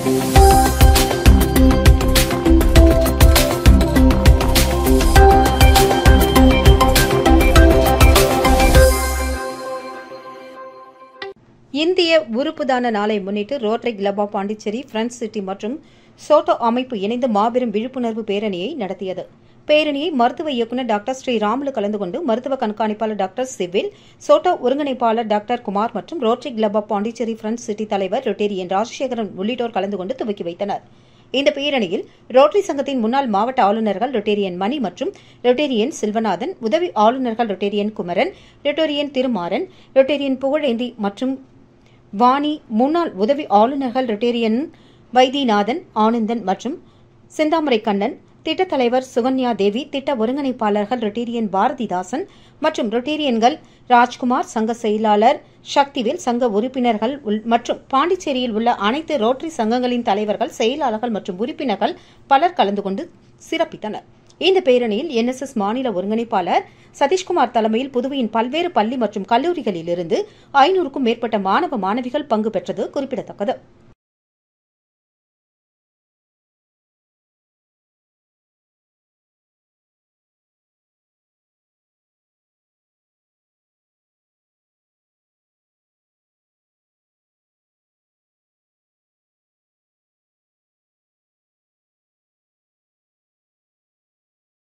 இந்திய உறுப்பு தான நாளை முன்னிட்டு Rotary Club of Pondicherry Friends City மற்றும் சோட்டோ அமைப்பு இணைந்து மாபெரும் விழிப்புணர்வு பேரணியை நடத்தியது பேரணியை மருத்துவ இயக்குநர் டாக்டர் ஸ்ரீ ராமுலு கலந்து கொண்டு மருத்துவ கண்காணிப்பாளர் டாக்டர் சிவில் சோட்டோ ஒருங்கிணைப்பாளர் டாக்டர் குமார் மற்றும் Rotary Club of Pondicherry Friends City தலைவர் ரொட்டேரியன் ராஜசேகரன் உள்ளிட்டோர் கலந்து கொண்டு துவக்கி வைத்தனர் இந்த பேரணியில் ரோட்டரி சங்கத்தின் முன்னாள் மாவட்ட ஆளுநர்கள் ரொட்டேரியன் மணி மற்றும் ரொட்டேரியன் சில்வநாதன் உதவி ஆளுநர்கள் Rotarian Kumaran Rotarian Thirumaran Rotarian Pugazhendhi மற்றும் வாணி முன்னாள் உதவி ஆளுநர்கள் ரொட்டேரியன் வைத்தியநாதன் ஆனந்தன் மற்றும் செந்தாமரை கண்ணன் திட்டத் தலைவர் சுகன்யா தேவி திட்ட ஒருங்கிணைப்பாளர்கள் ரொட்டேரியன் பாரதிதாசன் மற்றும் ரொட்டேரியன்கள் ராஜ்குமார் சங்க செயலாளர் சக்திவேல் சங்க உறுப்பினர்கள் உள்- மற்றும் பாண்டிச்சேரியில் உள்ள அனைத்து ரோட்டரி சங்கங்களின் தலைவர்கள் செயலாளர்கள் மற்றும் உறுப்பினர்கள் பலர் கலந்து கொண்டு சிறப்பித்தனர் இந்த பேரணியில் என்எஸ்எஸ் மாநில ஒருங்கிணைப்பாளர் சதீஷ்குமார் தலைமையில் புதுவையின் பல்வேறு பள்ளி மற்றும் கல்லூரிகளிலிருந்து ஐநூறுக்கும் மேற்பட்ட மாணவ மாணவிகள் பங்கு பெற்றது குறிப்பிடத்தக்கது